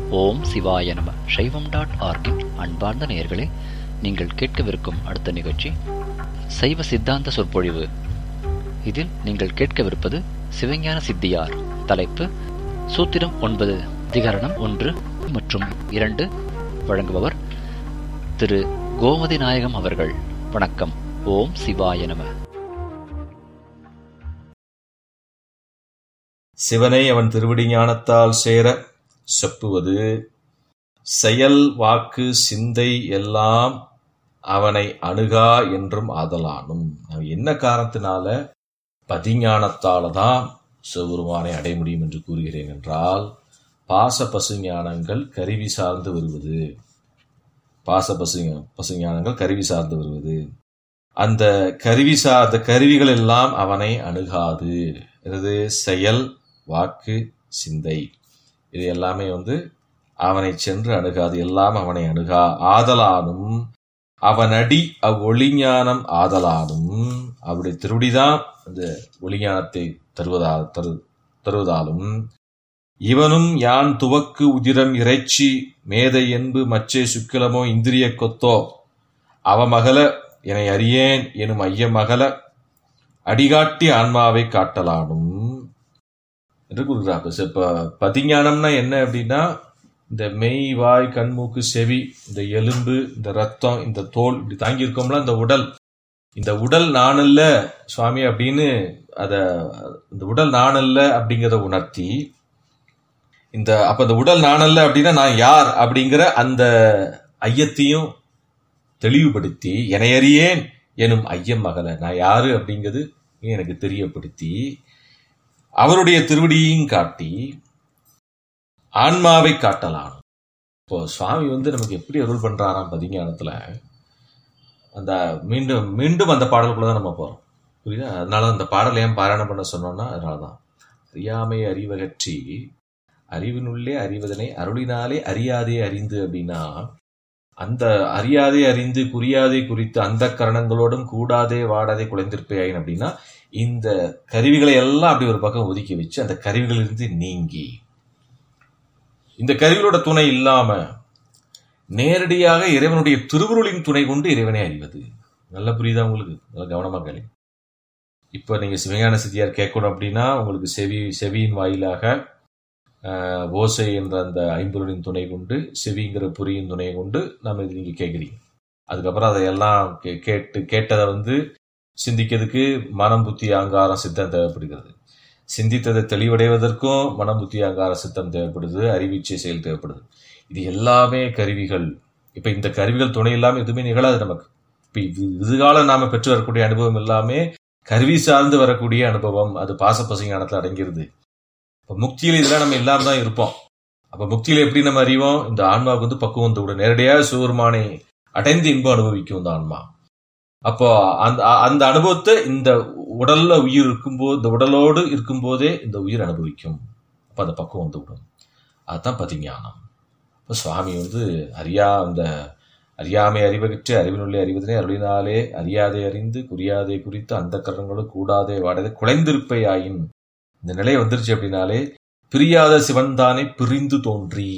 ஓம் சிவாய நம சைவம் டாட் ஆர்கின் அன்பார்ந்த நேயர்களே நீங்கள் கேட்கவிருக்கும் அடுத்த நிகழ்ச்சி சைவ சித்தாந்த சொற்பொழிவு இதில் நீங்கள் கேட்கவிருப்பது சிவஞான சித்தியார் தலைப்பு சூத்திரம் ஒன்பது அதிகரணம் ஒன்று மற்றும் இரண்டு வழங்குபவர் திரு கோமதி நாயகம் அவர்கள் வணக்கம் ஓம் சிவாய நம சிவனை அவன் திருவடி ஞானத்தால் சேர செப்புவது செயல் வாக்கு சிந்தை எல்லாம் அவனை அணுகா என்றும் ஆதலானும் அவன் என்ன காரணத்தினால பதிஞானத்தால தான் சிவபெருமானை அடைய முடியும் என்று கூறுகிறேன் என்றால் பாச பசு ஞானங்கள் கருவி சார்ந்து வருவது பாச பசு பசு ஞானங்கள் கருவி சார்ந்து வருவது அந்த கருவி சார்ந்த கருவிகள் எல்லாம் அவனை அணுகாது எனது செயல் வாக்கு சிந்தை இது எல்லாமே வந்து அவனை சென்று அணுகாது எல்லாம் அவனை அணுகா ஆதலானும் அவனடி அவ்வொளிஞானம் ஆதலானும் அவருடைய திருடிதான் அந்த ஒளிஞானத்தை தருவதா தரு தருவதாலும் இவனும் யான் துவக்கு உதிரம் இறைச்சி மேதை என்பு மச்சே சுக்கிலமோ இந்திரிய கொத்தோ அவமகல என அறியேன் எனும் ஐயமகல அடிகாட்டி ஆன்மாவை காட்டலானும் என்று கூறுகிறார் இப்ப பதிஞானம்னா என்ன அப்படின்னா இந்த மெய் வாய் கண்மூக்கு செவி இந்த எலும்பு இந்த ரத்தம் இந்த தோல் இப்படி தாங்கி இருக்கோம்ல இந்த உடல் இந்த உடல் நானல்ல சுவாமி அப்படின்னு அத இந்த உடல் நானல்ல அப்படிங்கிறத உணர்த்தி இந்த அப்ப இந்த உடல் நானல்ல அப்படின்னா நான் யார் அப்படிங்கிற அந்த ஐயத்தையும் தெளிவுபடுத்தி எனையறியேன் எனும் ஐயம் மகள நான் யாரு அப்படிங்கிறது எனக்கு தெரியப்படுத்தி அவருடைய திருவடியையும் காட்டி ஆன்மாவை காட்டலாம் இப்போ சுவாமி வந்து நமக்கு எப்படி அருள் பண்றாராம் பதிஞானத்துல அந்த மீண்டும் மீண்டும் அந்த பாடலுக்குள்ள தான் நம்ம போறோம் புரியுதா அதனால அந்த பாடலை ஏன் பாராயணம் பண்ண சொன்னோம்னா அதனாலதான் அறியாமை அறிவகற்றி அறிவினுள்ளே அறிவதனை அருளினாலே அறியாதே அறிந்து அப்படின்னா அந்த அறியாதே அறிந்து குறியாதே குறித்து அந்த கரணங்களோடும் கூடாதே வாடாதே குலைந்திருப்பேன் அப்படின்னா இந்த கருவிகளை எல்லாம் அப்படி ஒரு பக்கம் ஒதுக்கி வச்சு அந்த கருவிகளிலிருந்து நீங்கி இந்த கருவிகளோட துணை இல்லாம நேரடியாக இறைவனுடைய திருவுருளின் துணை கொண்டு இறைவனை அறிவது நல்ல புரியுதா உங்களுக்கு நல்ல கவனமா கேளு இப்ப நீங்க சிவஞான சித்தியார் கேட்கணும் அப்படின்னா உங்களுக்கு செவி செவியின் வாயிலாக ஓசை என்ற அந்த ஐம்பொருளின் துணை கொண்டு செவிங்கிற புரியின் துணை கொண்டு நம்ம இது நீங்க கேட்குறீங்க அதுக்கப்புறம் அதையெல்லாம் கேட்டு கேட்டதை வந்து சிந்திக்கிறதுக்கு மனம் புத்தி அங்காரம் சித்தம் தேவைப்படுகிறது சிந்தித்ததை தெளிவடைவதற்கும் மனம் புத்தி அங்கார சித்தம் தேவைப்படுது அறிவீச்சை செயல் தேவைப்படுது இது எல்லாமே கருவிகள் இப்ப இந்த கருவிகள் துணை இல்லாமல் எதுவுமே நிகழாது நமக்கு இப்ப இது இதுகால நாம பெற்று வரக்கூடிய அனுபவம் எல்லாமே கருவி சார்ந்து வரக்கூடிய அனுபவம் அது பாச பசுஞானத்துல அடங்கிருது இப்ப முக்தியில இதெல்லாம் நம்ம இல்லாம தான் இருப்போம் அப்ப முக்தியில எப்படி நம்ம அறிவோம் இந்த ஆன்மாவுக்கு வந்து பக்குவம் வந்து விட நேரடியாக சிவருமானை அடைந்து இன்பம் அனுபவிக்கும் இந்த ஆன்மா அப்போ அந்த அந்த அனுபவத்தை இந்த உடல்ல உயிர் இருக்கும்போது இந்த உடலோடு இருக்கும்போதே இந்த உயிர் அனுபவிக்கும் அப்ப அந்த பக்குவம் வந்து விடும் அதுதான் பதிஞானம் இப்போ சுவாமி வந்து அறியா அந்த அறியாமை அறிவகற்று அறிவினுள்ளே அறிவதனை அருளினாலே அறியாதே அறிந்து குறியாதே குறித்து அந்த கரணங்களும் கூடாதே வாடாதே குலைந்திருப்பை ஆயின் இந்த நிலை வந்துருச்சு அப்படின்னாலே பிரியாத சிவன்தானே பிரிந்து தோன்றி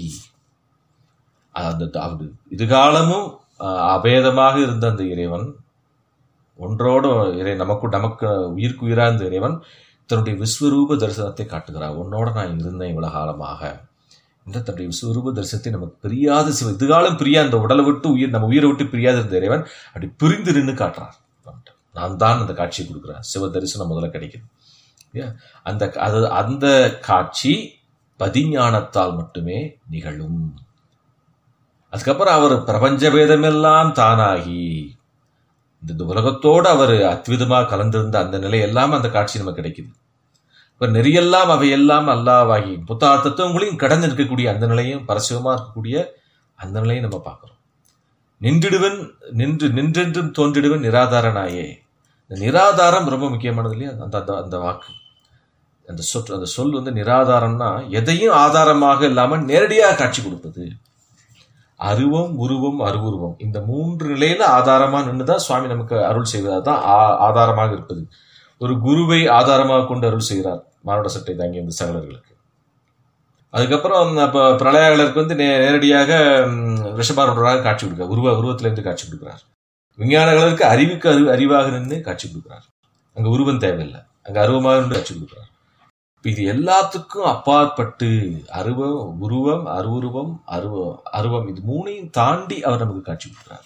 அந்த இதுகாலமும் அபேதமாக இருந்த அந்த இறைவன் ஒன்றோடு இறை நமக்கு நமக்கு உயிருக்கு உயிரா இருந்த இறைவன் தன்னுடைய விஸ்வரூப தரிசனத்தை காட்டுகிறார் உன்னோட நான் இருந்தேன் இவ்வளவு காலமாக என்ற தன்னுடைய விஸ்வரூப தரிசனத்தை நமக்கு பிரியாத சிவ இதுகாலம் பிரியா அந்த உடலை விட்டு உயிர் நம்ம உயிரை விட்டு பிரியாத இருந்த இறைவன் அப்படி பிரிந்து நின்று காட்டுறார் நான் தான் அந்த காட்சியை கொடுக்குறேன் சிவ தரிசனம் முதல்ல கிடைக்குது அந்த அது அந்த காட்சி பதிஞானத்தால் மட்டுமே நிகழும் அதுக்கப்புறம் அவர் பிரபஞ்ச பேதமெல்லாம் தானாகி இந்த உலகத்தோடு அவர் அத்விதமாக கலந்திருந்த அந்த நிலை எல்லாம் அந்த காட்சி நமக்கு கிடைக்குது இப்ப நெறியெல்லாம் அவையெல்லாம் அல்லாவாகி புத்தா தத்துவங்களையும் கடந்து இருக்கக்கூடிய அந்த நிலையும் பரசிவமா இருக்கக்கூடிய அந்த நிலையும் நம்ம பார்க்கிறோம் நின்றிடுவன் நின்று நின்றென்றும் தோன்றிடுவன் நிராதாரனாயே இந்த நிராதாரம் ரொம்ப முக்கியமானது இல்லையா அந்த அந்த அந்த வாக்கு அந்த சொல் அந்த சொல் வந்து நிராதாரம்னா எதையும் ஆதாரமாக இல்லாமல் நேரடியாக காட்சி கொடுப்பது அருவம் உருவம் அருவுருவம் இந்த மூன்று நிலையில ஆதாரமா நின்றுதான் சுவாமி நமக்கு அருள் செய்வதா தான் ஆதாரமாக இருப்பது ஒரு குருவை ஆதாரமாக கொண்டு அருள் செய்கிறார் மானுட சட்டை தாங்கிய அந்த சகலர்களுக்கு அதுக்கப்புறம் அப்போ பிரளயாளருக்கு வந்து நே நேரடியாக ம், ரிஷபாரூடராக காட்சி கொடுக்கிறார் உருவ உருவத்திலிருந்து காட்சி கொடுக்கிறார் விஞ்ஞானங்களுக்கு அறிவுக்கு அறிவு அறிவாக நின்று காட்சி கொடுக்கிறார் அங்க உருவம் தேவையில்லை அங்க அருவமாக நின்று காட்சி கொடுக்கிறார் இப்ப இது எல்லாத்துக்கும் அப்பாற்பட்டு அருவம் உருவம் அருவுருவம் அருவ அருவம் இது மூணையும் தாண்டி அவர் நமக்கு காட்சி கொடுக்கிறார்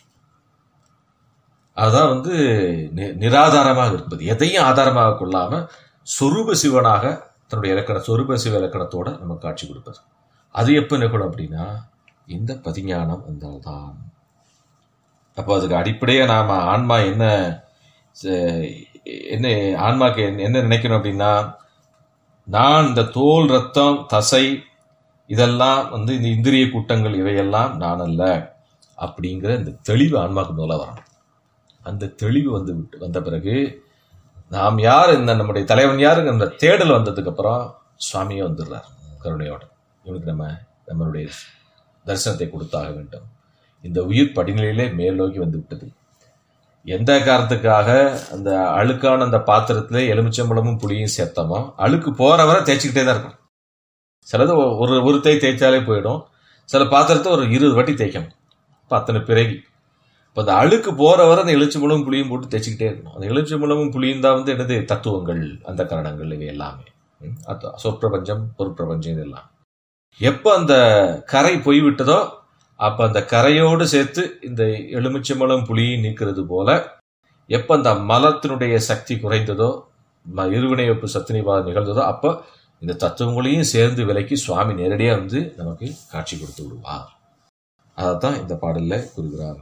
அதுதான் வந்து நி- நிராதாரமாக இருப்பது எதையும் ஆதாரமாக கொள்ளாம சொரூப சிவனாக தன்னுடைய இலக்கண சொரூப சிவ இலக்கணத்தோட நமக்கு காட்சி கொடுப்பது அது எப்ப நிகழும் அப்படின்னா இந்த பதிஞானம் வந்தால்தான் அப்போ அதுக்கு அடிப்படையா நாம ஆன்மா என்ன ச- என்ன ஆன்மாக்கு என்ன- என்ன நினைக்கணும் அப்படின்னா நான் இந்த தோல் ரத்தம் தசை இதெல்லாம் வந்து இந்த இந்திரிய கூட்டங்கள் இவையெல்லாம் நான் அல்ல அப்படிங்கிற இந்த தெளிவு ஆன்மாக்கு முதல்ல வரணும் அந்த தெளிவு வந்து விட்டு வந்த பிறகு நாம் யார் இந்த நம்முடைய தலைவன் யாருங்க அந்த தேடல் வந்ததுக்கு அப்புறம் சுவாமியே வந்துடுறார் கருணையோட இவனுக்கு நம்ம நம்மளுடைய தரிசனத்தை கொடுத்தாக வேண்டும் இந்த உயிர் படிநிலையிலே மேல் நோக்கி வந்து விட்டது எந்த காரணத்துக்காக அந்த அழுக்கான அந்த பாத்திரத்திலே எலுமிச்சம்பழமும் புளியும் சேர்த்தோமோ அழுக்கு போற வரை தேய்ச்சிக்கிட்டே தான் இருக்கும் சிலது ஒ- ஒரு ஒரு தேய் தேய்ச்சாலே போயிடும் சில பாத்திரத்தை ஒரு இருபது வாட்டி தேய்க்கணும் இப்போ அத்தனை பிறகு இப்போ அந்த அழுக்கு போற வரை அந்த எலுமிச்சம்பழமும் புளியும் போட்டு தேய்ச்சிக்கிட்டே இருக்கணும் அந்த எலுமிச்சம்பழமும் புளியும் தான் வந்து என்னது தத்துவங்கள் அந்த கரணங்கள் இவை எல்லாமே ம், அது சொற்பிரபஞ்சம் பொருட்பிரபஞ்சம் இதெல்லாம் எப்போ அந்த கரை போய்விட்டதோ அப்ப அந்த கரையோடு சேர்த்து இந்த எலுமிச்சம்பழம் புளியை நீக்கிறது போல எப்ப அந்த மலத்தினுடைய சக்தி குறைந்ததோ ம- இருவினை வெப்பு சத்தினிவாதம் நிகழ்ந்ததோ அப்ப இந்த தத்துவங்களையும் சேர்ந்து விலக்கி சுவாமி நேரடியா வந்து நமக்கு காட்சி கொடுத்து விடுவார் அதைத்தான் இந்த பாடல்ல கூறுகிறார்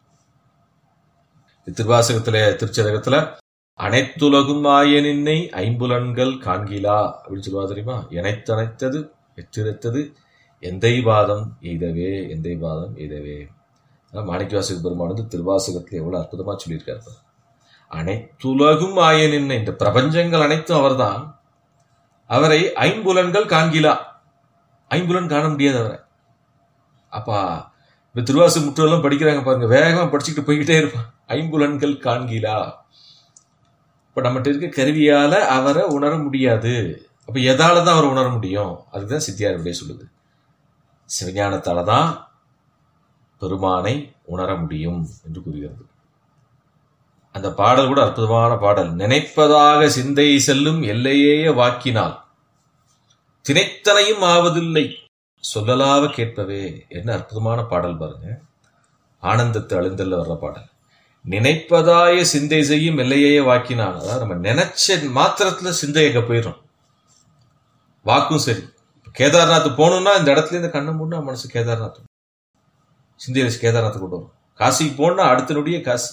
திருவாசகத்துல திருச்சதகத்துல அனைத்துலகும் ஆய நின்னை ஐம்புலன்கள் காண்கிலா அப்படின்னு சொல்லுவா தெரியுமா இணைத்தனைத்தது எத்திருத்தது எந்தை பாதம் எய்தவே எந்தை பாதம் எய்தவே அதான் மாணிக்கவாசக பெருமான் வந்து திருவாசகத்துல எவ்வளவு அற்புதமா சொல்லியிருக்காரு பாரு. அனைத்துலகும் ஆய நின்னை இந்த பிரபஞ்சங்கள் அனைத்தும் அவர்தான் அவரை ஐம்புலன்கள் காண்கிலா ஐம்புலன் காண முடியாது அவரை அப்பா இப்ப திருவாசு முற்றெல்லாம் படிக்கிறாங்க பாருங்க வேகமா படிச்சுக்கிட்டு போய்கிட்டே இருப்பான் ஐம்புலன்கள் காண்கிலா இப்ப நம்மகிட்ட இருக்க கருவியால அவரை உணர முடியாது அப்ப எதால தான் அவர் உணர முடியும் அதுதான் சித்தியார் விடைய சொல்லுது சிவஞானத்தால தான் பெருமானை உணர முடியும் என்று கூறுகிறது அந்த பாடல் கூட அற்புதமான பாடல் நினைப்பதாக சிந்தை செல்லும் எல்லையேய வாக்கினால் திணைத்தனையும் ஆவதில்லை சொல்லலாவ கேட்பவே என்ன அற்புதமான பாடல் பாருங்க ஆனந்தத்தை அழிந்தல்ல வர்ற பாடல் நினைப்பதாய சிந்தை செய்யும் எல்லையே வாக்கினான் அதாவது நம்ம நினைச்ச மாத்திரத்துல சிந்தை எங்க போயிடும் வாக்கும் சரி கேதார்நாத் போகணும்னா இந்த இடத்துல இந்த கண்ணை மூடனா மனசு கேதார்நாத் சிந்தையில கேதார்நாத் கொண்டு வரும் காசிக்கு போனா அடுத்த நொடியே காசி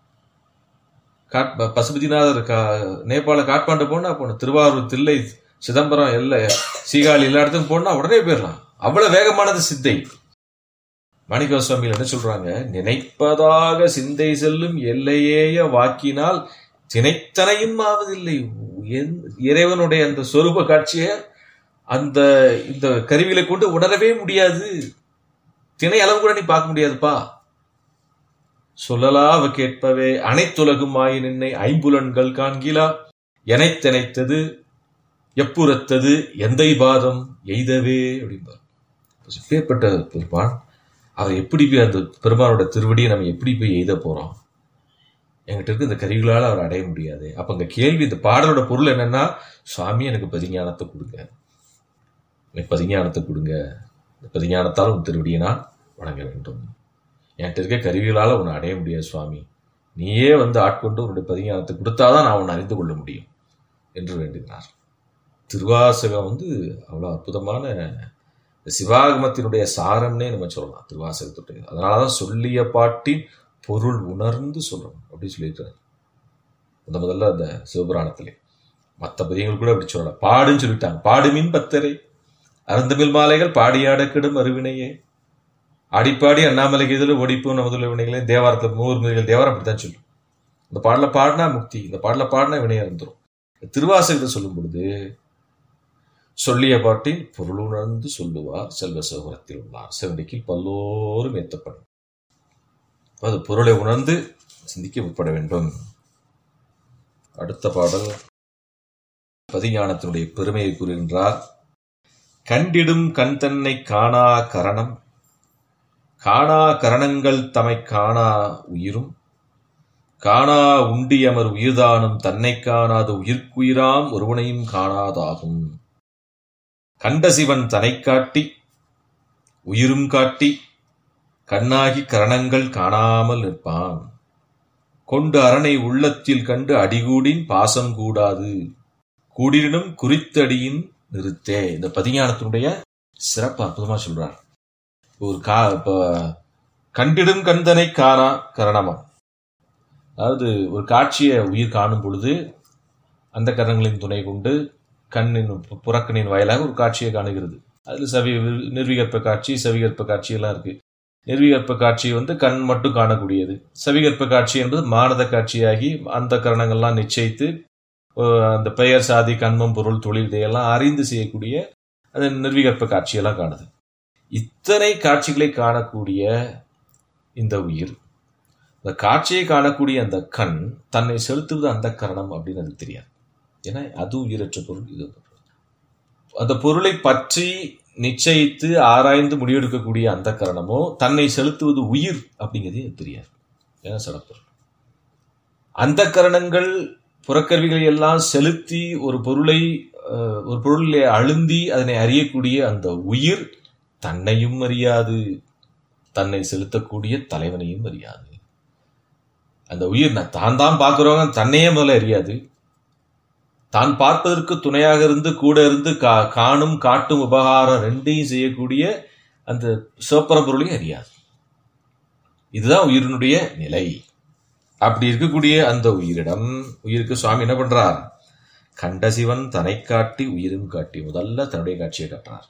காட் ப- பசுபதிநாதர் கா நேபாள காட்மாண்டு போனா போகணும் திருவாரூர் தில்லை சிதம்பரம் எல்லை சீகாழி எல்லா இடத்துக்கும் போனா உடனே போயிடலாம் அவ்வளவு வேகமானது சிந்தை மாணிக்க சுவாமிகள் என்ன சொல்றாங்க நினைப்பதாக சிந்தை செல்லும் எல்லையேய வாக்கினால் தினைத்தனையும் ஆவதில்லை என்- இறைவனுடைய அந்த சொரூப காட்சியை அந்த இந்த கருவிகளை கொண்டு உணரவே முடியாது திணை அளவு கூட நீ பார்க்க முடியாதுப்பா சொல்லலா அவ கேட்பவே அனைத்துலகும் ஆய நின்னை ஐம்புலன்கள் காண்கிலா எனைத்தனைத்தது எப்புறத்தது எந்தை பாதம் எய்தவே அப்படிம்பார் எப்பேற்பட்ட பெருமான் அவர் எப்படி போய் அந்த பெருமானோட திருவடியை நம்ம எப்படி போய் எய்த போறோம் என்கிட்ட இருக்க இந்த கருவிகளால் அவர் அடைய முடியாது அப்ப இந்த கேள்வி இந்த பாடலோட பொருள் என்னன்னா சுவாமி எனக்கு பதிஞானத்தை கொடுங்க எனக்கு பதிஞானத்தை கொடுங்க இந்த பதிஞானத்தால் உன் திருவடியை நான் வணங்க வேண்டும் என்கிட்ட இருக்க கருவிகளால் உன்னை அடைய முடியாது சுவாமி நீயே வந்து ஆட்கொண்டு உன்னுடைய பதிஞானத்தை கொடுத்தாதான் நான் உன்னை அறிந்து கொள்ள முடியும் என்று வேண்டுகிறார் திருவாசகம் வந்து அவ்வளோ அற்புதமான இந்த சிவாகமத்தினுடைய சாரம்னே நம்ம சொல்லலாம் திருவாசகத்துடைய அதனாலதான் சொல்லிய பாட்டின் பொருள் உணர்ந்து சொல்லணும் அப்படின்னு சொல்லியிருக்காரு முத முதல்ல அந்த சிவபுராணத்திலே மற்ற பதியங்கள் கூட அப்படி சொல்லலாம் பாடுன்னு சொல்லிட்டாங்க பாடுமின் பத்தரை அருந்தமிழ் மாலைகள் பாடியாட கெடும் அருவினையே ஆடிப்பாடி அண்ணாமலை இதில் ஒடிப்பு நமதுள்ள வினைகளே தேவாரத்தில் மூவர் முதல் தேவாரம் அப்படித்தான் சொல்லும் இந்த பாடல பாடினா முக்தி இந்த பாடல பாடினா வினையா இருந்துரும் திருவாசகத்தை சொல்லும் பொழுது சொல்லிய பாட்டின் பொருள் உணர்ந்து சொல்லுவார் செல்வ சிவபுரத்தில் உள்ளார் செவடிக்கில் பல்லோரும் ஏத்தப்படும் அது பொருளை உணர்ந்து சிந்திக்க முற்பட வேண்டும் அடுத்த பாடல் பதிஞானத்தினுடைய பெருமையை கூறுகின்றார் கண்டிடும் கண் தன்னை காணா கரணம் காணா கரணங்கள் தமை காணா உயிரும் காணா உண்டியமர் உயிர்தானும் தன்னை காணாத உயிர்க்குயிராம் ஒருவனையும் காணாதாகும் கண்ட சிவன் தனை காட்டி உயிரும் காட்டி கண்ணாகி கரணங்கள் காணாமல் நிற்பான் கொண்டு அரணை உள்ளத்தில் கண்டு அடிகூடின் பாசம் கூடாது கூடினும் குறித்தடியின் நிறுத்தே இந்த பதிஞானத்தினுடைய சிறப்பு அற்புதமா சொல்றார் ஒரு கா இப்ப கண்டிடும் கந்தனை காணா கரணமம் அதாவது ஒரு காட்சியை உயிர் காணும் பொழுது அந்த கரணங்களின் துணை கொண்டு கண்ணின் புறக்கணின் வாயிலாக ஒரு காட்சியை காணுகிறது அதுல சவி நிர்விகற்ப காட்சி சவிகற்ப காட்சி எல்லாம் இருக்கு நிர்விகற்ப காட்சி வந்து கண் மட்டும் காணக்கூடியது சவிகற்ப காட்சி என்பது மானத காட்சியாகி அந்த கரணங்கள்லாம் நிச்சயித்து அந்த பெயர் சாதி கண்மம் பொருள் தொழில் இதையெல்லாம் அறிந்து செய்யக்கூடிய அந்த நிர்விகற்ப காட்சியெல்லாம் காணுது இத்தனை காட்சிகளை காணக்கூடிய இந்த உயிர் இந்த காட்சியை காணக்கூடிய அந்த கண் தன்னை செலுத்துவது அந்த கரணம் அப்படின்னு அது தெரியாது ஏன்னா அது உயிரற்ற பொருள் இது அந்த பொருளை பற்றி நிச்சயித்து ஆராய்ந்து முடிவெடுக்கக்கூடிய அந்த கரணமோ தன்னை செலுத்துவது உயிர் அப்படிங்கிறதே தெரியாது ஏன்னா சடப்பொருள் அந்த கரணங்கள் புறக்கருவிகளை எல்லாம் செலுத்தி ஒரு பொருளை ஒரு பொருளை அழுந்தி அதனை அறியக்கூடிய அந்த உயிர் தன்னையும் அறியாது தன்னை செலுத்தக்கூடிய தலைவனையும் அறியாது அந்த உயிர் தான் தான் பார்க்கிறவங்க தன்னையே முதல்ல அறியாது தான் பார்ப்பதற்கு துணையாக இருந்து கூட இருந்து கா காணும் காட்டும் உபகாரம் ரெண்டையும் செய்யக்கூடிய அந்த சிவப்பர பொருளையும் அறியாது இதுதான் உயிரினுடைய நிலை அப்படி இருக்கக்கூடிய அந்த உயிரிடம் உயிருக்கு சுவாமி என்ன பண்றார் கண்ட சிவன் தன்னை காட்டி உயிரும் காட்டி முதல்ல தன்னுடைய காட்சியை காட்டுறார்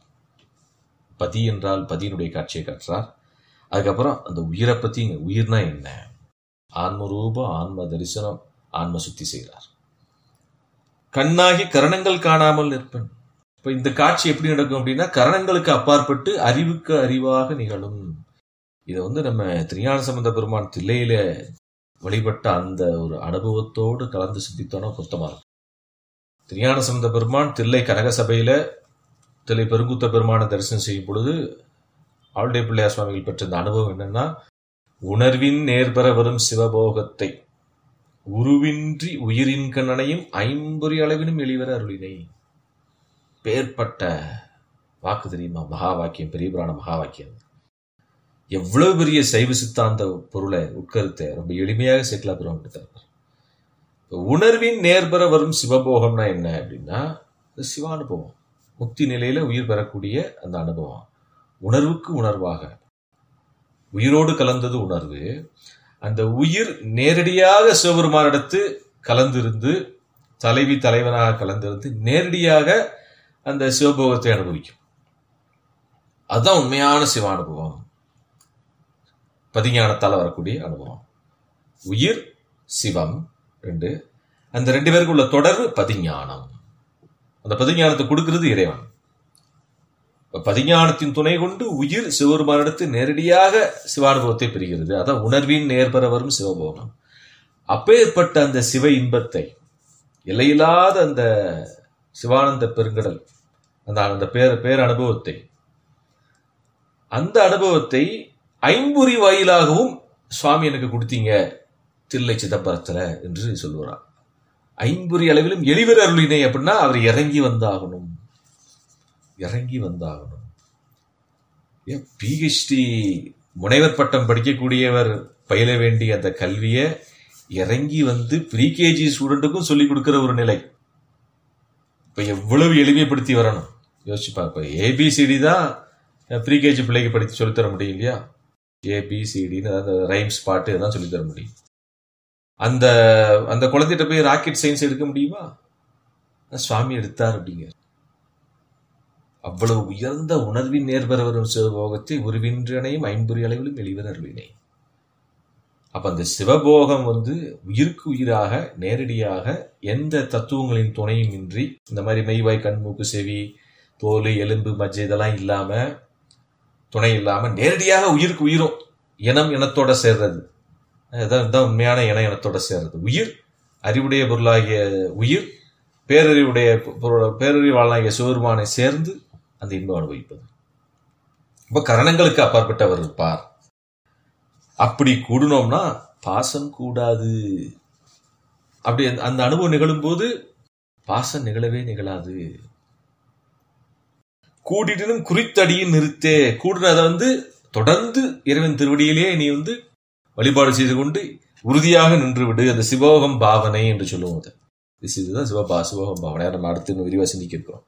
பதி என்றால் பதியினுடைய காட்சியை காட்டுறார் அதுக்கப்புறம் அந்த உயிரை பத்தி உயிர்னா என்ன ஆன்ம ரூபம் ஆன்ம தரிசனம் ஆன்ம சுத்தி செய்கிறார் கண்ணாகி கரணங்கள் காணாமல் நிற்பன் இப்ப இந்த காட்சி எப்படி நடக்கும் அப்படின்னா கரணங்களுக்கு அப்பாற்பட்டு அறிவுக்கு அறிவாக நிகழும் இதை வந்து நம்ம திரியான சம்பந்த பெருமான் தில்லையில வழிபட்ட அந்த ஒரு அனுபவத்தோடு கலந்து சிந்தித்தோன்னா பொருத்தமா இருக்கும் திரியான சம்பந்த பெருமான் தில்லை கனக சபையில தில்லை பெருங்குத்த பெருமான தரிசனம் செய்யும் பொழுது ஆளுடைய பிள்ளையார் சுவாமிகள் பெற்ற இந்த அனுபவம் என்னன்னா உணர்வின் நேர்பெற வரும் சிவபோகத்தை உருவின்றி உயிரின் கண்ணனையும் ஐம்பொறி அளவிலும் எளிவர அருளினை பேர்பட்ட வாக்கு தெரியுமா மகா வாக்கியம் பெரிய புராண மகா வாக்கியம் எவ்வளவு பெரிய சைவ சித்தாந்த பொருளை உட்கருத்தை ரொம்ப எளிமையாக சேர்க்கலாம் பெருமான் உணர்வின் நேர்பெற வரும் சிவபோகம்னா என்ன அப்படின்னா சிவானுபவம் முக்தி நிலையில உயிர் பெறக்கூடிய அந்த அனுபவம் உணர்வுக்கு உணர்வாக உயிரோடு கலந்தது உணர்வு அந்த உயிர் நேரடியாக சிவபெருமானிடத்து கலந்திருந்து தலைவி தலைவனாக கலந்திருந்து நேரடியாக அந்த சிவபோகத்தை அனுபவிக்கும் அதுதான் உண்மையான சிவ அனுபவம் பதிஞானத்தால் வரக்கூடிய அனுபவம் உயிர் சிவம் ரெண்டு அந்த ரெண்டு பேருக்கு உள்ள தொடர்பு பதிஞானம் அந்த பதிஞானத்தை கொடுக்கிறது இறைவன் பதிஞானத்தின் துணை கொண்டு உயிர் சிவபெருமானிடத்து நேரடியாக சிவானுபவத்தை பெறுகிறது அதான் உணர்வின் நேர்பெற வரும் சிவபோகம் அப்பேற்பட்ட அந்த சிவ இன்பத்தை எல்லையில்லாத அந்த சிவானந்த பெருங்கடல் அந்த அந்த பேர் பேர் அனுபவத்தை அந்த அனுபவத்தை ஐம்புரி வாயிலாகவும் சுவாமி எனக்கு கொடுத்தீங்க தில்லை சிதம்பரத்துல என்று சொல்லுவார் ஐம்புரி அளவிலும் எளிவர் அருளினை அப்படின்னா அவர் இறங்கி வந்தாகணும் இறங்கி வந்தாகணும் ஏன் பிஹெச்டி முனைவர் பட்டம் படிக்கக்கூடியவர் பயில வேண்டிய அந்த கல்வியை இறங்கி வந்து ப்ரீகேஜி ஸ்டூடெண்ட்டுக்கும் சொல்லிக் கொடுக்கிற ஒரு நிலை இப்போ எவ்வளவு எளிமைப்படுத்தி வரணும் யோசிச்சுப்பா இப்போ ஏபிசிடி தான் ப்ரீகேஜி பிள்ளைக்கு படித்து சொல்லித்தர முடியும் இல்லையா ஏபிசிடின்னு அந்த ரைம்ஸ் பாட்டு இதெல்லாம் சொல்லித்தர முடியும் அந்த அந்த குழந்தைகிட்ட போய் ராக்கெட் சயின்ஸ் எடுக்க முடியுமா சுவாமி எடுத்தார் அப்படிங்க அவ்வளவு உயர்ந்த உணர்வின் நேர்பெற வரும் சிவபோகத்தை உருவின்றனையும் ஐம்பொறி அளவிலும் வெளிவர அருளினை அப்ப அந்த சிவபோகம் வந்து உயிருக்கு உயிராக நேரடியாக எந்த தத்துவங்களின் துணையும் இன்றி இந்த மாதிரி மெய்வாய் கண்மூக்கு செவி தோல் எலும்பு மஜ்ஜை இதெல்லாம் இல்லாம துணை இல்லாம நேரடியாக உயிருக்கு உயிரும் இனம் இனத்தோட சேர்றது இதுதான் உண்மையான இன இனத்தோட சேர்றது உயிர் அறிவுடைய பொருளாகிய உயிர் பேரறிவுடைய பேரறிவாளாகிய சிவருமானை சேர்ந்து அந்த இன்பம் அனுபவிப்பது இப்ப கரணங்களுக்கு அப்பாற்பட்டவர் இருப்பார் அப்படி கூடணும்னா பாசம் கூடாது அப்படி அந்த- அந்த அனுபவம் நிகழும் போது பாசம் நிகழவே நிகழாது கூடினும் குறித்தடியில் நிறுத்தே கூடுனதை வந்து தொடர்ந்து இறைவன் திருவடியிலே நீ வந்து வழிபாடு செய்து கொண்டு உறுதியாக நின்று விடு அந்த சிவோகம் பாவனை என்று சொல்லுவோம் அது This is இதுதான் சிவபா சிவோகம் பாவனை அதை நம்ம அடுத்து இன்னும் விரிவா சிந்திக்க இருக்கிறோம்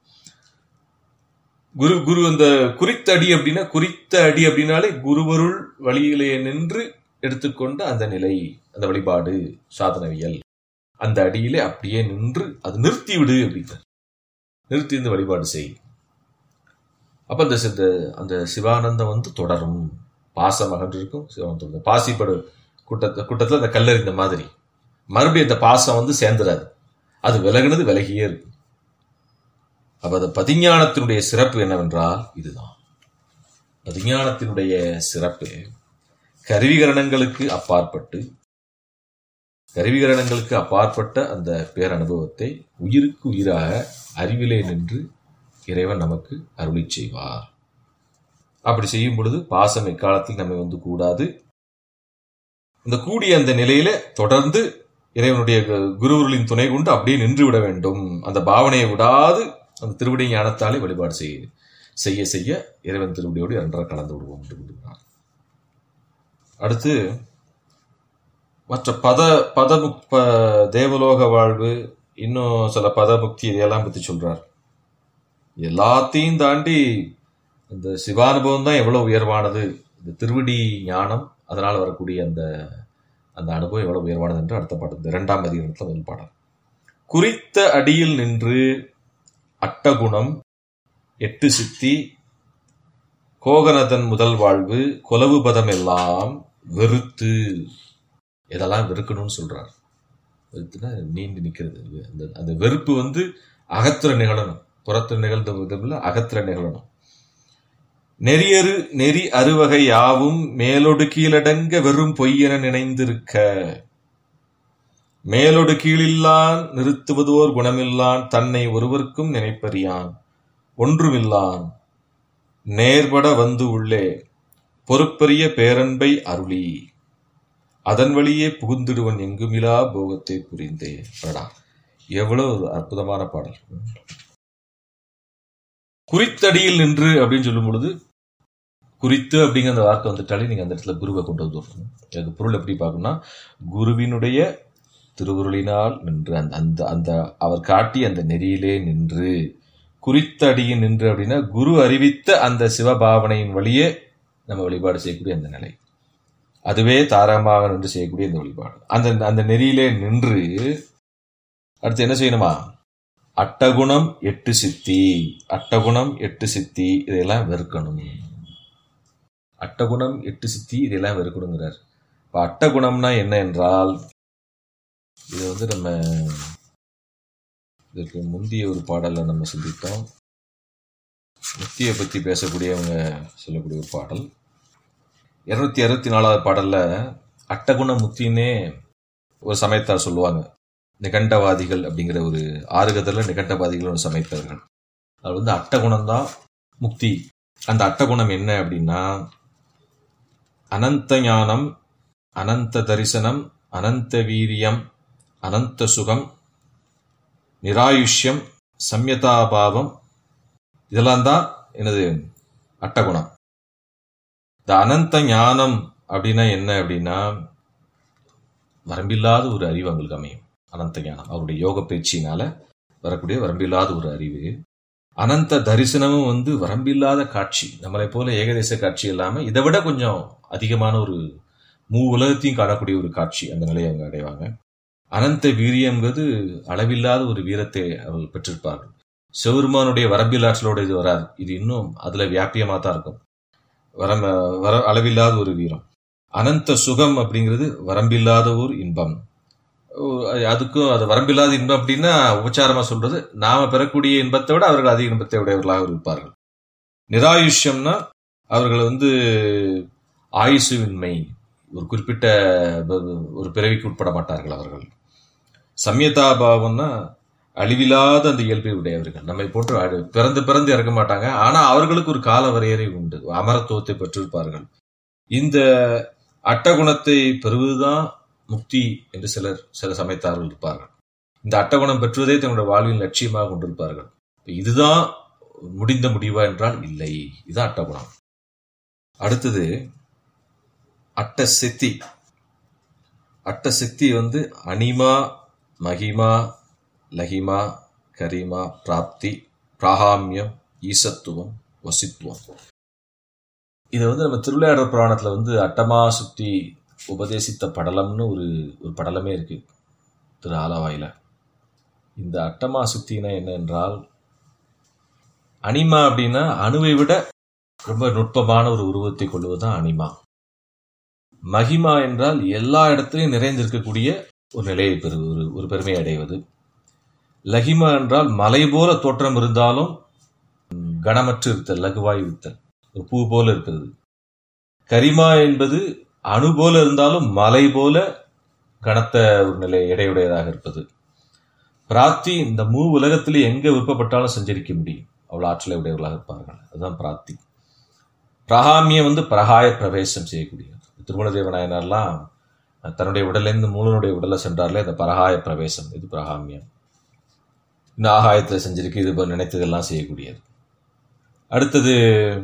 குரு குரு அந்த குறித்த அடி அப்படின்னா குறித்த அடி அப்படின்னாலே குருவருள் வழியிலே நின்று எடுத்துக்கொண்ட அந்த நிலை அந்த வழிபாடு சாதனவியல் அந்த அடியிலே அப்படியே நின்று அது நிறுத்தி விடு அப்படின்றார் நிறுத்தி இந்த வழிபாடு செய் அப்ப அந்த சித்த- அந்த சிவானந்தம் வந்து தொடரும் பாசம் அகன்றிருக்கும் சிவானந்தம் தொடரும். பாசிப்படு கூட்டத்தை கூட்டத்துல அந்த கல்லறிந்த மாதிரி மறுபடியும் அந்த பாசம் வந்து சேர்ந்துடாது அது விலகுனது விலகியே இருக்கும் அப்ப அந்த பதிஞானத்தினுடைய சிறப்பு என்னவென்றால் இதுதான் பதிஞானத்தினுடைய சிறப்பு கருவிகரணங்களுக்கு அப்பாற்பட்டு கருவிகரணங்களுக்கு அப்பாற்பட்ட அந்த பேரனுபவத்தை உயிருக்கு உயிராக அறிவிலே நின்று இறைவன் நமக்கு அருளி செய்வார் அப்படி செய்யும் பொழுது பாசம் எக்காலத்தில் நம்மை வந்து கூடாது இந்த கூடிய அந்த நிலையில தொடர்ந்து இறைவனுடைய கு- குருவர்களின் துணை கொண்டு அப்படியே நின்று விட வேண்டும் அந்த பாவனையை விடாது அந்த திருவடி ஞானத்தாலே வழிபாடு செய்ய செய்ய செய்ய இறைவன் திருவடியோடு இரண்டரை கலந்து விடுவோம் என்று கூறுகிறார் அடுத்து மற்ற பத பதமுக் ப- தேவலோக வாழ்வு இன்னும் சில பதமுக்தி இதையெல்லாம் பத்தி சொல்றார் எல்லாத்தையும் தாண்டி இந்த சிவானுபவம் தான் எவ்வளவு உயர்வானது இந்த திருவடி ஞானம் அதனால் வரக்கூடிய அந்த அந்த அனுபவம் எவ்வளவு உயர்வானது என்று அடுத்த பாடம் இந்த இரண்டாம் அதிகாரத்தில் முதல் பாடம் குறித்த அடியில் நின்று அட்டகுணம் எட்டு சித்தி கோகனதன் முதல் வாழ்வு கொலவு பதம் எல்லாம் வெறுத்து இதெல்லாம் வெறுக்கணும்னு சொல்றார் வெறுத்துனா நீண்டு நிக்கிறது அந்த அந்த வெறுப்பு வந்து அகத்துல நிகழணும் புறத்துல நிகழ்ந்த விதமில்ல அகத்துல நிகழணும் நெறியறு நெறி அறுவகை யாவும் மேலொடு கீழடங்க வெறும் பொய்யென நினைந்திருக்க மேலொடு கீழில்லான் நிறுத்துவதோர் குணமில்லான் தன்னை ஒருவர்க்கும் நினைப்பறியான் ஒன்றுமில்லான் நேர்பட வந்து உள்ளே பொறுப்பரிய பேரன்பை அருளி அதன் வழியே புகுந்திடுவன் எங்குமிலா போகத்தை புரிந்தே அடடா எவ்வளவு ஒரு அற்புதமான பாடல் குறித்தடியில் நின்று அப்படின்னு சொல்லும் பொழுது குறித்து அப்படிங்கிற அந்த வார்த்தை வந்துட்டாலே நீங்க அந்த இடத்துல குருவை கொண்டு வந்து வரணும் அதுக்கு பொருள் எப்படி பார்க்கணும்னா குருவினுடைய திருவுருளினால் நின்று அந்த அந்த அந்த அவர் காட்டிய அந்த நெறியிலே நின்று குறித்த அடியில் நின்று அப்படின்னா குரு அறிவித்த அந்த சிவபாவனையின் வழியே நம்ம வழிபாடு செய்யக்கூடிய அந்த நிலை அதுவே தாரமாக நின்று செய்யக்கூடிய இந்த வழிபாடு அந்த அந்த நெறியிலே நின்று அடுத்து என்ன செய்யணுமா அட்டகுணம் எட்டு சித்தி அட்டகுணம் எட்டு சித்தி இதையெல்லாம் வெறுக்கணும் அட்டகுணம் எட்டு சித்தி இதெல்லாம் வெறுக்கணுங்கிறார் இப்ப அட்டகுணம்னா என்ன என்றால் இது வந்து நம்ம இதற்கு முந்தைய ஒரு பாடல்ல நம்ம சிந்தித்தோம் முக்தியை பத்தி பேசக்கூடியவங்க சொல்லக்கூடிய ஒரு பாடல் இருநூத்தி அறுபத்தி நாலாவது பாடல்ல அட்டகுண முக்தின்னே ஒரு சமயத்தார் சொல்லுவாங்க நிகண்டவாதிகள் அப்படிங்கிற ஒரு ஆறுகதல்ல நிகண்டவாதிகள் ஒரு சமைத்தவர்கள் அது வந்து அட்டகுணம் தான் முக்தி அந்த அட்டகுணம் என்ன அப்படின்னா அனந்த ஞானம் அனந்த தரிசனம் அனந்த வீரியம் அனந்த சுகம் நிராயுஷ்யம் சம்யதாபாவம் இதெல்லாம் தான் எனது அட்டகுணம் இந்த அனந்த ஞானம் அப்படின்னா என்ன அப்படின்னா வரம்பில்லாத ஒரு அறிவு அவங்களுக்கு அமையும் அனந்த ஞானம் அவருடைய யோக பயிற்சியினால வரக்கூடிய வரம்பில்லாத ஒரு அறிவு அனந்த தரிசனமும் வந்து வரம்பில்லாத காட்சி நம்மளை போல ஏகதேச காட்சி இல்லாம இதை விட கொஞ்சம் அதிகமான ஒரு மூ உலகத்தையும் காணக்கூடிய ஒரு காட்சி அந்த நிலையை அவங்க அடைவாங்க அனந்த வீரியம்ங்கிறது அளவில்லாத ஒரு வீரத்தை அவர்கள் பெற்றிருப்பார்கள் சிவருமானுடைய வரம்பில்லாற்றலோட இது வராது இது இன்னும் அதுல வியாபியமா தான் இருக்கும் வரம் வர அளவில்லாத ஒரு வீரம் அனந்த சுகம் அப்படிங்கிறது வரம்பில்லாத ஒரு இன்பம் அதுக்கும் அது வரம்பில்லாத இன்பம் அப்படின்னா உபச்சாரமா சொல்றது நாம பெறக்கூடிய இன்பத்தை விட அவர்கள் அதிக இன்பத்தை உடையவர்களாக இருப்பார்கள் நிராயுஷ்யம்னா அவர்கள் வந்து ஆயுசுவின்மை ஒரு குறிப்பிட்ட ஒரு பிறவிக்கு உட்பட மாட்டார்கள் அவர்கள் சம்யதாபாவம்னா அழிவில்லாத அந்த இயல்பை உடையவர்கள் நம்மை போன்று அழி- பிறந்து பிறந்து இறக்க மாட்டாங்க ஆனா அவர்களுக்கு ஒரு கால வரையறை உண்டு அமரத்துவத்தை பெற்றிருப்பார்கள் இந்த அட்டகுணத்தை பெறுவதுதான் முக்தி என்று சிலர் சில சமைத்தார்கள் இருப்பார்கள் இந்த அட்டகுணம் பெற்றுவதே தன்னுடைய வாழ்வின் லட்சியமாக கொண்டிருப்பார்கள் இப்ப இதுதான் முடிந்த முடிவா என்றால் இல்லை இதுதான் அட்டகுணம் அடுத்தது அட்ட சித்தி அட்ட சித்தி வந்து அனிமா மகிமா லகிமா கரிமா பிராப்தி பிராகாமியம் ஈசத்துவம் வசித்துவம் இதை வந்து நம்ம திருவிளையாடல் புராணத்துல வந்து அட்டமா சுத்தி உபதேசித்த படலம்னு ஒரு ஒரு படலமே இருக்கு திரு ஆலவாயில இந்த அட்டமா சுத்தினா என்ன என்றால் அனிமா அப்படின்னா அணுவை விட ரொம்ப நுட்பமான ஒரு உருவத்தை கொள்வதுதான் அனிமா மகிமா என்றால் எல்லா இடத்திலையும் நிறைந்திருக்கக்கூடிய ஒரு நிலையை பெறுவது ஒரு ஒரு பெருமையை அடைவது லகிமா என்றால் மலை போல தோற்றம் இருந்தாலும் ம், கனமற்று இருத்தல் லகுவாய் இருத்தல் ஒரு பூ போல இருக்கிறது கரிமா என்பது அணு போல இருந்தாலும் மலை போல கனத்த ஒரு நிலை எடையுடையதாக இருப்பது பிராப்தி இந்த மூ உலகத்திலே எங்க விருப்பப்பட்டாலும் சஞ்சரிக்க முடியும் அவ்வளவு ஆற்றலை உடையவர்களாக இருப்பார்கள் அதுதான் பிராப்தி பிரகாமியம் வந்து பிரகாய பிரவேசம் செய்யக்கூடியது திருமண தேவநாயனர்லாம் தன்னுடைய உடலிருந்து மூலனுடைய உடலை சென்றார்களே அந்த பரகாய பிரவேசம் இது பிரகாமியம் இந்த ஆகாயத்தில் செஞ்சிருக்கு இது போல நினைத்ததெல்லாம் செய்யக்கூடியது அடுத்தது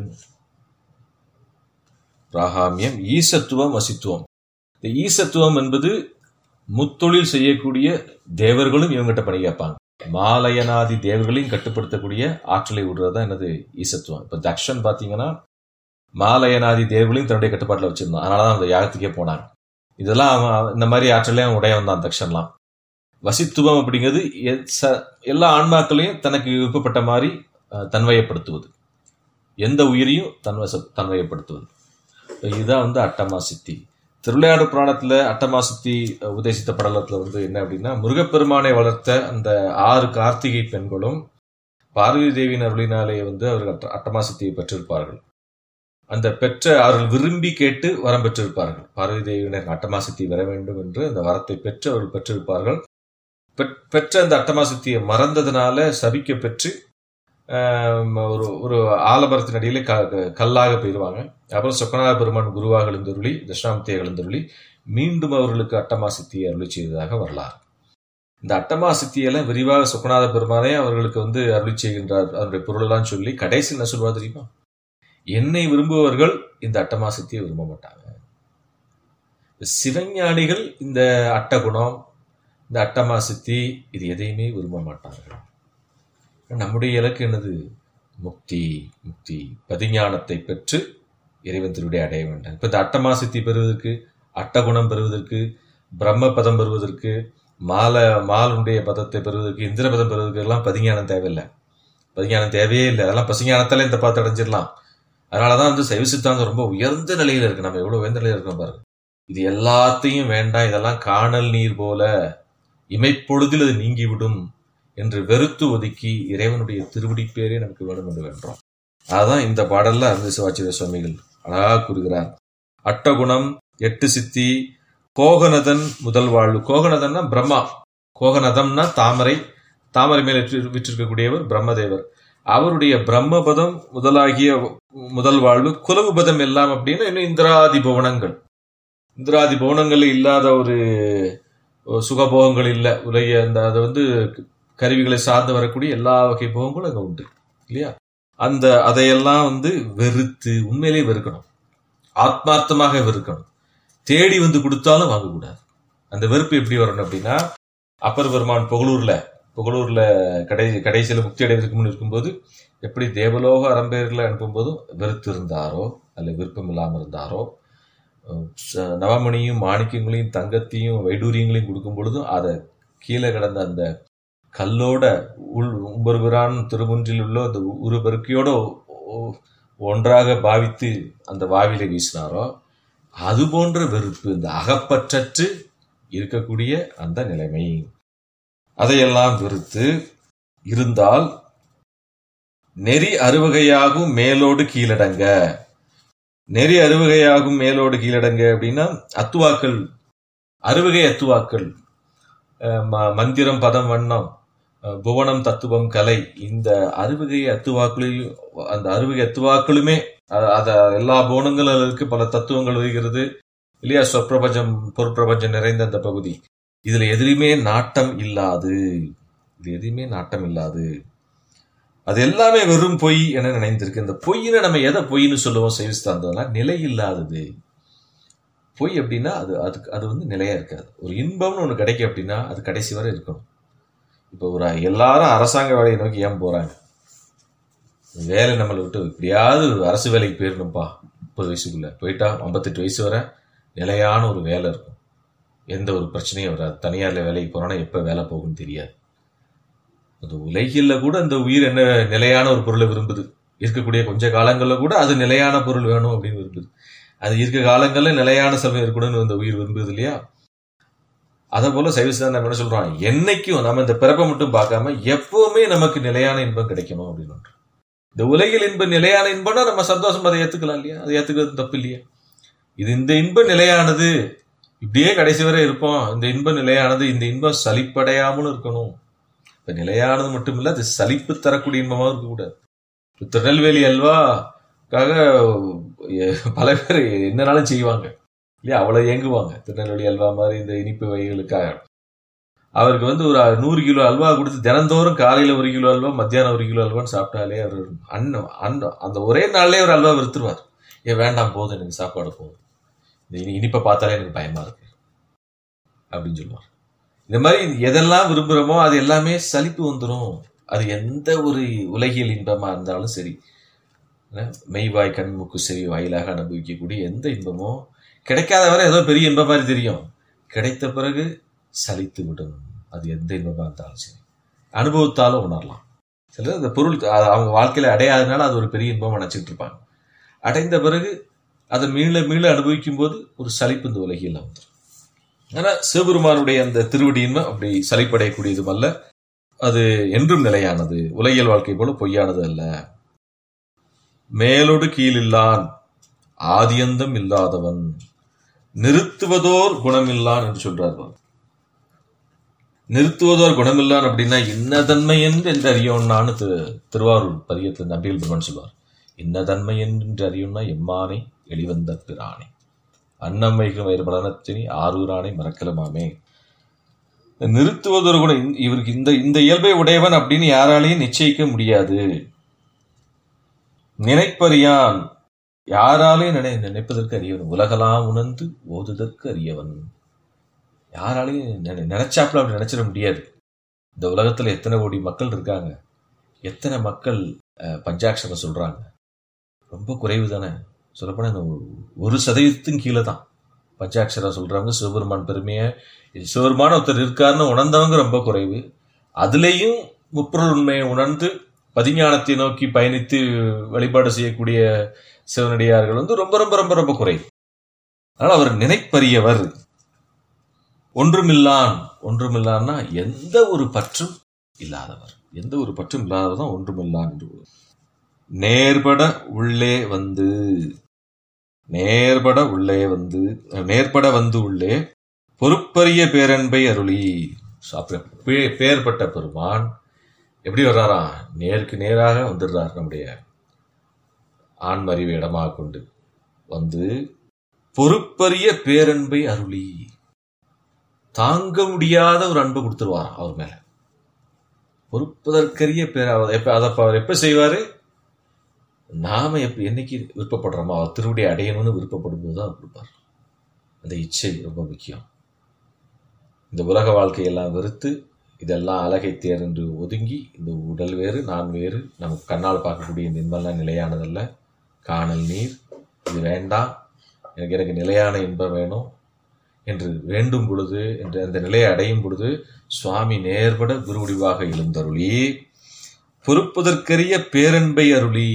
பிராகாமியம் ஈசத்துவம் வசித்துவம் இந்த ஈசத்துவம் என்பது முத்தொழில் செய்யக்கூடிய தேவர்களும் இவங்கிட்ட பணி கேட்பாங்க மாலயனாதி தேவர்களையும் கட்டுப்படுத்தக்கூடிய ஆற்றலை விடுறது என்னது ஈசத்துவம் இப்ப தக்ஷன் பாத்தீங்கன்னா மாலயனாதி தேவர்களையும் தன்னுடைய கட்டுப்பாட்டில் வச்சிருந்தான் அதனாலதான் அந்த யாகத்துக்கே போனாங்க இதெல்லாம் அவன் இந்த மாதிரி ஆற்றலே அவன் உடையவன் தான் தக்ஷன்லாம் வசித்துவம் அப்படிங்கிறது எ- ச- எல்லா ஆன்மாக்களையும் தனக்கு விருப்பப்பட்ட மாதிரி அஹ், தன்வயப்படுத்துவது எந்த உயிரையும் தன்வச தன்வயப்படுத்துவது இதுதான் வந்து அட்டமா சித்தி திருவிளையாடு புராணத்துல அட்டமா சித்தி அஹ், உபதேசித்த படலத்துல வந்து என்ன அப்படின்னா முருகப்பெருமானை வளர்த்த அந்த ஆறு கார்த்திகை பெண்களும் பார்வதி தேவியின் அருளினாலே வந்து அவர்கள் அட்ட- அட்டமா சித்தியை பெற்றிருப்பார்கள் அந்த பெற்ற அவர்கள் விரும்பி கேட்டு வரம் பெற்றிருப்பார்கள் பார்வதி தேவியினர் அட்டமா சித்தி வர வேண்டும் என்று அந்த வரத்தை பெற்று அவர்கள் பெற்றிருப்பார்கள் பெற்- பெற்ற அந்த அட்டமா சித்தியை மறந்ததுனால சபிக்க பெற்று ஆம், ஒரு ஒரு ஆலமரத்தின் அடியிலே க க- கல்லாக போயிடுவாங்க அப்புறம் சொக்கநாத பெருமான் குருவாக எழுந்தருளி தட்சிணாமூர்த்தியை எழுந்தருளி மீண்டும் அவர்களுக்கு அட்டமா சித்தியை அருளி செய்ததாக வரலாறு இந்த அட்டமா சித்தியெல்லாம் விரிவாக சொக்கநாத பெருமானே அவர்களுக்கு வந்து அருளி செய்கின்றார் அதனுடைய பொருளெல்லாம் சொல்லி கடைசி என்ன சொல்லுவா தெரியுமா என்னை விரும்புபவர்கள் இந்த அட்டமா சித்தியை விரும்ப மாட்டாங்க சிவஞானிகள் இந்த அட்டகுணம் இந்த அட்டமா சித்தி இது எதையுமே விரும்ப மாட்டார்கள் நம்முடைய இலக்கு என்னது முக்தி முக்தி பதிஞானத்தை பெற்று இறைவன் திருவிடை அடைய வேண்டும் இப்ப இந்த அட்டமா சித்தி பெறுவதற்கு அட்டகுணம் பெறுவதற்கு பிரம்ம பதம் பெறுவதற்கு மால மாலனுடைய பதத்தை பெறுவதற்கு இந்திர பதம் பெறுவதற்கு எல்லாம் பதிஞானம் தேவையில்லை பதிஞானம் தேவையே இல்லை அதெல்லாம் பசிஞானத்தால இந்த பார்த்து அடைஞ்சிடலாம் அதனாலதான் வந்து சைவ சித்தாந்தம் ரொம்ப உயர்ந்த நிலையில இருக்கு நம்ம எவ்வளவு உயர்ந்த நிலையில இருக்கோம் பாருங்க இது எல்லாத்தையும் வேண்டாம் இதெல்லாம் காணல் நீர் போல இமைப்பொழுதில் அது நீங்கிவிடும் என்று வெறுத்து ஒதுக்கி இறைவனுடைய திருவடி பேரே நமக்கு வேணும் என்று வென்றோம் அதான் இந்த பாடல்ல அருந்த சிவாச்சாரிய சுவாமிகள் அழகா கூறுகிறார் அட்டகுணம் எட்டு சித்தி கோகனதன் முதல் வாழ்வு கோகனதன்னா பிரம்மா கோகனதம்னா தாமரை தாமரை மேல் விற்று- விற்றிருக்கக்கூடியவர் பிரம்மதேவர் அவருடைய பிரம்மபதம் முதலாகிய முதல் வாழ்வு குலவு பதம் எல்லாம் அப்படின்னா இன்னும் இந்திராதி புவனங்கள் இந்திராதி புவனங்கள் இல்லாத ஒரு ஒரு சுகபோகங்கள் இல்லை உலக அந்த அது வந்து கருவிகளை சார்ந்து வரக்கூடிய எல்லா வகை போகங்களும் அங்க உண்டு இல்லையா அந்த அதையெல்லாம் வந்து வெறுத்து உண்மையிலேயே வெறுக்கணும் ஆத்மார்த்தமாக வெறுக்கணும் தேடி வந்து கொடுத்தாலும் வாங்கக்கூடாது அந்த வெறுப்பு எப்படி வரணும் அப்படின்னா அப்பர் பெருமான் புகழூர்ல புகழூர்ல கடை கடைசியில முக்தி அடைவதற்கு முன் இருக்கும்போது எப்படி தேவலோக அரம்பேர்களை அனுப்பும்போதும் வெறுத்து இருந்தாரோ அல்ல விருப்பம் இல்லாமல் இருந்தாரோ அஹ் ச- நவமணியும் மாணிக்கங்களையும் தங்கத்தையும் வைடூரியங்களையும் கொடுக்கும் பொழுதும் அதை கீழே கிடந்த அந்த கல்லோட உள் உம்பருகிறான் திருமுன்றில் உள்ள அந்த உருபெருக்கியோட ஒ- ஒன்றாக பாவித்து அந்த வாவில வீசினாரோ அது போன்ற வெறுப்பு இந்த அகப்பற்றற்று இருக்கக்கூடிய அந்த நிலைமை அதையெல்லாம் வெறுத்து இருந்தால் நெறி அறுவகையாகும் மேலோடு கீழடங்க நெறி அறுவகையாகும் மேலோடு கீழடங்க அப்படின்னா அத்துவாக்கள் அறுவகை அத்துவாக்கள் அஹ் ம- மந்திரம் பதம் வண்ணம் அஹ், புவனம் தத்துவம் கலை இந்த அறுவகை அத்துவாக்களையும் அந்த அறுவகை அத்துவாக்களுமே அ- அத எல்லா புவனங்களும் இருக்கு பல தத்துவங்கள் வருகிறது இல்லையா சொற்பிரபஞ்சம் பொற்பிரபஞ்சம் நிறைந்த அந்த பகுதி இதுல எதுலையுமே நாட்டம் இல்லாது இது எதுவுமே நாட்டம் இல்லாது அது எல்லாமே வெறும் பொய் என நினைந்திருக்கு இந்த பொய்ன்னு நம்ம எதை பொய்ன்னு சொல்லுவோம் சைவஸ்தாந்தம்னா நிலை இல்லாதது பொய் அப்படின்னா அது அதுக்கு அது வந்து நிலையா இருக்காது ஒரு இன்பம்னு ஒன்று கிடைக்கும் அப்படின்னா அது கடைசி வரை இருக்கணும் இப்போ ஒரு எல்லாரும் அரசாங்க வேலையை நோக்கி ஏன் போறாங்க வேலை நம்மளை விட்டு எப்படியாவது ஒரு அரசு வேலைக்கு போயிடணும்ப்பா முப்பது வயசுக்குள்ள போயிட்டா ஐம்பத்தெட்டு வயசு வரை நிலையான ஒரு வேலை இருக்கும் எந்த ஒரு பிரச்சனையும் வராது தனியார்ல வேலைக்கு போறோம்னா எப்போ வேலை போகும்னு தெரியாது அது உலகில் கூட அந்த உயிர் என்ன நிலையான ஒரு பொருளை விரும்புது இருக்கக்கூடிய கொஞ்ச காலங்கள்ல கூட அது நிலையான பொருள் வேணும் அப்படின்னு விரும்புது அது இருக்க காலங்கள்ல நிலையான செல்வம் இருக்கணும்னு அந்த உயிர் விரும்புது இல்லையா அதே போல சைவசிதான் நம்ம என்ன சொல்றோம் என்னைக்கும் நம்ம இந்த பிறப்பை மட்டும் பார்க்காம எப்பவுமே நமக்கு நிலையான இன்பம் கிடைக்கணும் அப்படின்னு ஒன்று. இந்த உலகில் இன்பம் நிலையான இன்பம்னா நம்ம சந்தோஷம் அதை ஏத்துக்கலாம் இல்லையா அதை ஏத்துக்கிறது தப்பு இல்லையா இது இந்த இன்பம் நிலையானது இப்படியே கடைசி வரை இருப்போம் இந்த இன்பம் நிலையானது இந்த இன்பம் சலிப்படையாமலும் இருக்கணும் இப்ப நிலையானது மட்டும் இல்ல அது சலிப்பு தரக்கூடிய இன்பமாவும் இருக்கக்கூடாது இப்ப திருநெல்வேலி அல்வாக்காக எ- பல பேர் என்னனாலும் செய்வாங்க இல்லையா அவ்வளவு இயங்குவாங்க திருநெல்வேலி அல்வா மாதிரி இந்த இனிப்பு வகைகளுக்காக அவருக்கு வந்து ஒரு நூறு கிலோ அல்வா கொடுத்து தினந்தோறும் காலையில ஒரு கிலோ அல்வா மத்தியானம் ஒரு கிலோ அல்வான்னு சாப்பிட்டாலே அவர் அன்னம் அன்னம் அந்த ஒரே நாள்லயே ஒரு அல்வா விருத்துருவார் ஏன் வேண்டாம் போதும் எனக்கு சாப்பாடு போதும் இந்த இனி இனிப்பை பார்த்தாலே எனக்கு பயமா இருக்கு அப்படின்னு சொல்லுவார் இந்த மாதிரி எதெல்லாம் விரும்புகிறோமோ அது எல்லாமே சலிப்பு வந்துடும் அது எந்த ஒரு உலகியல் இன்பமா இருந்தாலும் சரி என்ன, மெய்வாய் கண் மூக்கு செவி வாயிலாக அனுபவிக்கக்கூடிய எந்த இன்பமோ கிடைக்காத வரை ஏதோ பெரிய இன்பம் மாதிரி தெரியும் கிடைத்த பிறகு சலித்து விடும் அது எந்த இன்பமா இருந்தாலும் சரி அனுபவத்தாலும் உணரலாம் சிலர் அந்த பொருள் அது அவங்க வாழ்க்கையில அடையாதனால அது ஒரு பெரிய இன்பம் நினைச்சிட்டு இருப்பாங்க அடைந்த பிறகு அதை மீள மீள அனுபவிக்கும் போது ஒரு சலிப்பு இந்த உலகில் வந்துடும் ஆனா சிவபெருமானுடைய அந்த திருவடியின்மை அப்படி சலிப்படையக்கூடியதும் அல்ல அது என்றும் நிலையானது உலகியல் வாழ்க்கை போல பொய்யானது அல்ல மேலோடு கீழில்லான் ஆதியந்தம் இல்லாதவன் நிறுத்துவதோர் குணமில்லான் என்று சொல்றார் பாரு. நிறுத்துவதோர் குணமில்லான் அப்படின்னா இன்னதன்மை என்று என்று அறியோன்னான்னு திரு திருவாரூர் பதியத்தில் நம்பிகள் பெருமான் சொல்வார் இன்னதன்மை என்று அறியோன்னா எம்மானை எளிவந்த பிரானே அன்னம்மைக்கு வயிறு பலனத்தினி ஆரூரானை மறக்கலமாமே நிறுத்துவதொரு குணம் இந்த- இவருக்கு இந்த இந்த இயல்பை உடையவன் அப்படின்னு யாராலையும் நிச்சயிக்க முடியாது நினைப்பறியான் யாராலையும் நினை நினைப்பதற்கு அறியவன் உலகலாம் உணர்ந்து ஓதுதற்கு அறியவன் யாராலையும் நினை நினைச்சாப்புல அப்படி நினைச்சிட முடியாது இந்த உலகத்துல எத்தனை கோடி மக்கள் இருக்காங்க எத்தனை மக்கள் அஹ், பஞ்சாட்சரம் சொல்றாங்க ரொம்ப குறைவு தானே சொல்லப்போனா இந்த ஒரு- ஒரு சதவீதத்தின் கீழே தான் பஞ்சாட்சரம் சொல்றவங்க சிவபெருமான் பெருமையை சிவபெருமான ஒருத்தர் இருக்காருன்னு உணர்ந்தவங்க ரொம்ப குறைவு அதுலேயும் முப்பொருள் உண்மையை உணர்ந்து பதிஞானத்தை நோக்கி பயணித்து வழிபாடு செய்யக்கூடிய சிவனடியார்கள் வந்து ரொம்ப ரொம்ப ரொம்ப ரொம்ப குறைவு அதனால அவர் நினைப்பறியவர் ஒன்றுமில்லான் ஒன்றுமில்லான்னா எந்த ஒரு பற்றும் இல்லாதவர் எந்த ஒரு பற்றும் இல்லாதவர் தான் ஒன்றுமில்லான் என்று கூறுவார். நேர்பட உள்ளே வந்து நேர்பட உள்ளே வந்து நேர்பட வந்து உள்ளே பொறுப்பரிய பேரன்பை அருளி So, அப்ப பே- பேர்பட்ட பெருமான் எப்படி வர்றாராம் நேருக்கு நேராக வந்துடுறார் நம்முடைய ஆண்மறிவை இடமாக கொண்டு வந்து பொறுப்பரிய பேரன்பை அருளி தாங்க முடியாத ஒரு அன்பை கொடுத்துருவாராம் அவர் மேல பொறுப்பதற்கரிய பேர் அவர் எப்ப அதை அப்ப அவர் எப்ப செய்வாரு நாம எப்ப என்னைக்கு விருப்பப்படுறோமோ அவர் திருவடி அடையணும்னு விருப்பப்படும் போது தான் கொடுப்பார் அந்த இச்சை ரொம்ப முக்கியம் இந்த உலக வாழ்க்கையெல்லாம் வெறுத்து இதெல்லாம் அழகை தேர் என்று ஒதுங்கி இந்த உடல் வேறு நான் வேறு நமக்கு கண்ணால் பார்க்கக்கூடிய இந்த இன்பம்லாம் நிலையானதல்ல காணல் நீர் இது வேண்டாம் எனக்கு எனக்கு நிலையான இன்பம் வேணும் என்று வேண்டும் பொழுது என்று அந்த நிலையை அடையும் பொழுது சுவாமி நேர்பட குருவடிவாக எழுந்தருளி பொறுப்பதற்கரிய பேரன்பை அருளி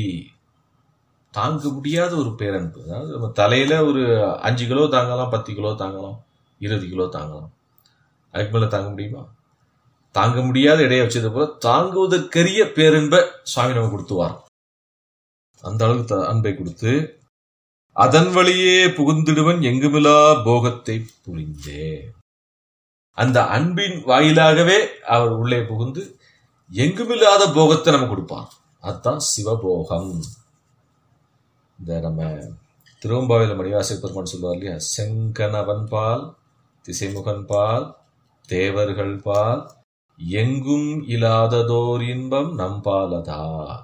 தாங்க முடியாத ஒரு பேரன்பு அதாவது நம்ம தலையில ஒரு அஞ்சு கிலோ தாங்கலாம் பத்து கிலோ தாங்கலாம் இருபது கிலோ தாங்கலாம் அதுக்கு மேல தாங்க முடியுமா தாங்க முடியாத இடையை வச்சது போல தாங்குவதற்கரிய பேரன்பை சுவாமி நமக்கு கொடுத்துவார் அந்த அளவுக்கு த- அன்பை கொடுத்து அதன் வழியே புகுந்திடுவன் எங்குமிலா போகத்தை புரிந்தே அந்த அன்பின் வாயிலாகவே அவர் உள்ளே புகுந்து எங்குமில்லாத போகத்தை நம்ம கொடுப்பான் அதுதான் சிவபோகம் இந்த நம்ம திருவம்பாவையில் மணிவாசக பெருமான் சொல்லுவார் இல்லையா செங்கனவன் பால் திசைமுகன் பால் தேவர்கள் பால் எங்கும் இல்லாததோர் இன்பம் நம்பாலதா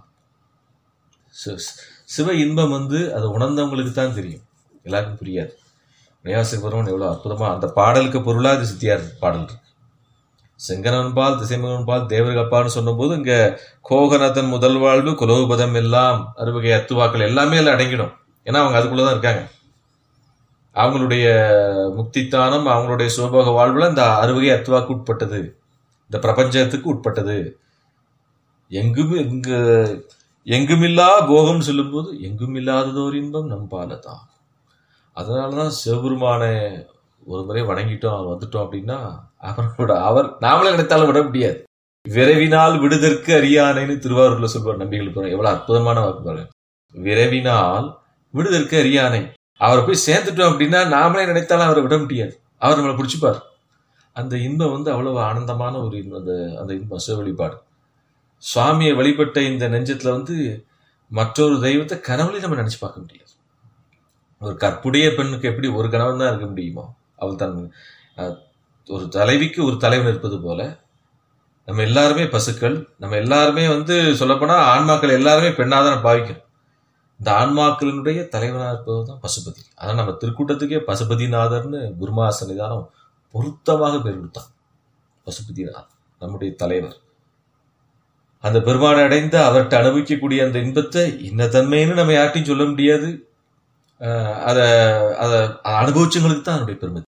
சி- சிவ இன்பம் வந்து அது உணர்ந்தவங்களுக்கு தான் தெரியும் எல்லாருக்கும் புரியாது மணிவாசக பெருமான் எவ்வளோ அற்புதமா அந்த பாடலுக்கு பொருளா அது சித்தியார் பாடல் இருக்கு செங்கனவன் பால் திசைமுகன் பால் தேவர்கள் பால்னு சொன்னபோது இங்க கோகனதன் முதல் வாழ்வு குலோபதம் எல்லாம் அறுவகை அத்துவாக்கள் எல்லாமே அதில் அடங்கிடும் ஏன்னா அவங்க அதுக்குள்ளதான் இருக்காங்க அவங்களுடைய முக்தித்தானம் அவங்களுடைய சுபோக வாழ்வுல இந்த அறுவகை அத்துவாக்கு உட்பட்டது இந்த பிரபஞ்சத்துக்கு உட்பட்டது எங்குமே இங்கு எங்குமில்லா போகம் சொல்லும்போது எங்குமில்லாததோர் இன்பம் நம் பாலதான் அதனாலதான் சிவபெருமானை ஒரு முறை வணங்கிட்டோம் அவர் வந்துட்டோம் அப்படின்னா அவரோட அவர் நாமளே நினைத்தாலும் விட முடியாது விரைவினால் விடுதற்கு அறியானைன்னு திருவாரூர்ல சொல்வார் நம்பிகள் போறோம் எவ்வளவு அற்புதமான வாக்கு பாருங்க விரைவினால் விடுதற்கு அறியானை அவரை போய் சேர்ந்துட்டோம் அப்படின்னா நாமளே நினைத்தாலும் அவரை விட முடியாது அவர் நம்மளை பிடிச்சிப்பார் அந்த இன்பம் வந்து அவ்வளவு ஆனந்தமான ஒரு இன்பம் அந்த அந்த இன்பம் சிவ வழிபாடு சுவாமியை வழிபட்ட இந்த நெஞ்சத்துல வந்து மற்றொரு தெய்வத்தை கனவுலையும் நம்ம நினைச்சு பார்க்க முடியாது ஒரு கற்புடைய பெண்ணுக்கு எப்படி ஒரு கணவன் தான் இருக்க முடியுமோ அவள் தன் அஹ், ஒரு தலைவிக்கு ஒரு தலைவன் இருப்பது போல நம்ம எல்லாருமே பசுக்கள் நம்ம எல்லாருமே வந்து சொல்லப்போனா ஆன்மாக்கள் எல்லாருமே பெண்ணாக தான் பாவிக்கிறோம் இந்த ஆன்மாக்களினுடைய தலைவனாக இருப்பது தான் பசுபதி அதான் நம்ம திருக்கூட்டத்துக்கே பசுபதிநாதர்னு குருமா சன்னிதானம் பொருத்தமாக பேர் கொடுத்தான் பசுபதிநாதர் நம்முடைய தலைவர் அந்த பெருமானை அடைந்து அவர்கிட்ட அனுபவிக்கக்கூடிய அந்த இன்பத்தை இன்ன தன்மைன்னு நம்ம யார்ட்டையும் சொல்ல முடியாது அஹ் அதை அதை அனுபவிச்சவங்களுக்கு தான் அதனுடைய பெருமை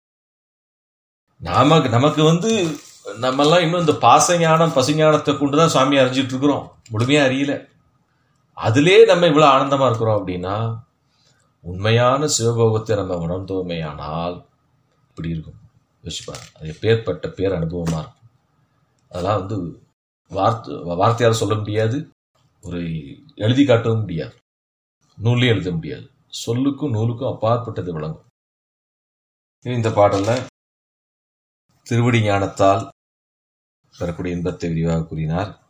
நாம நமக்கு வந்து நம்மெல்லாம் இன்னும் இந்த பாசஞானம் பசுஞானத்தை கொண்டு தான் சுவாமி அறிஞ்சிட்டு இருக்கிறோம் முழுமையா அறியல அதிலே நம்ம இவ்வளவு ஆனந்தமா இருக்கிறோம் அப்படின்னா உண்மையான சிவபோகத்தை நம்ம உணர்ந்தோமேயானால் இப்படி இருக்கும் யோசிப்பார் அது பேர்பட்ட பேர் அனுபவமா இருக்கும் அதெல்லாம் வந்து வார்த்தை வார்த்தையால் சொல்ல முடியாது ஒரு எழுதி காட்டவும் முடியாது நூல்லையும் எழுத முடியாது சொல்லுக்கும் நூலுக்கும் அப்பாற்பட்டது விளங்கும் இந்த பாடல்ல திருவடி ஞானத்தால் பெறக்கூடிய இன்பத்தை விரிவாக கூறினார்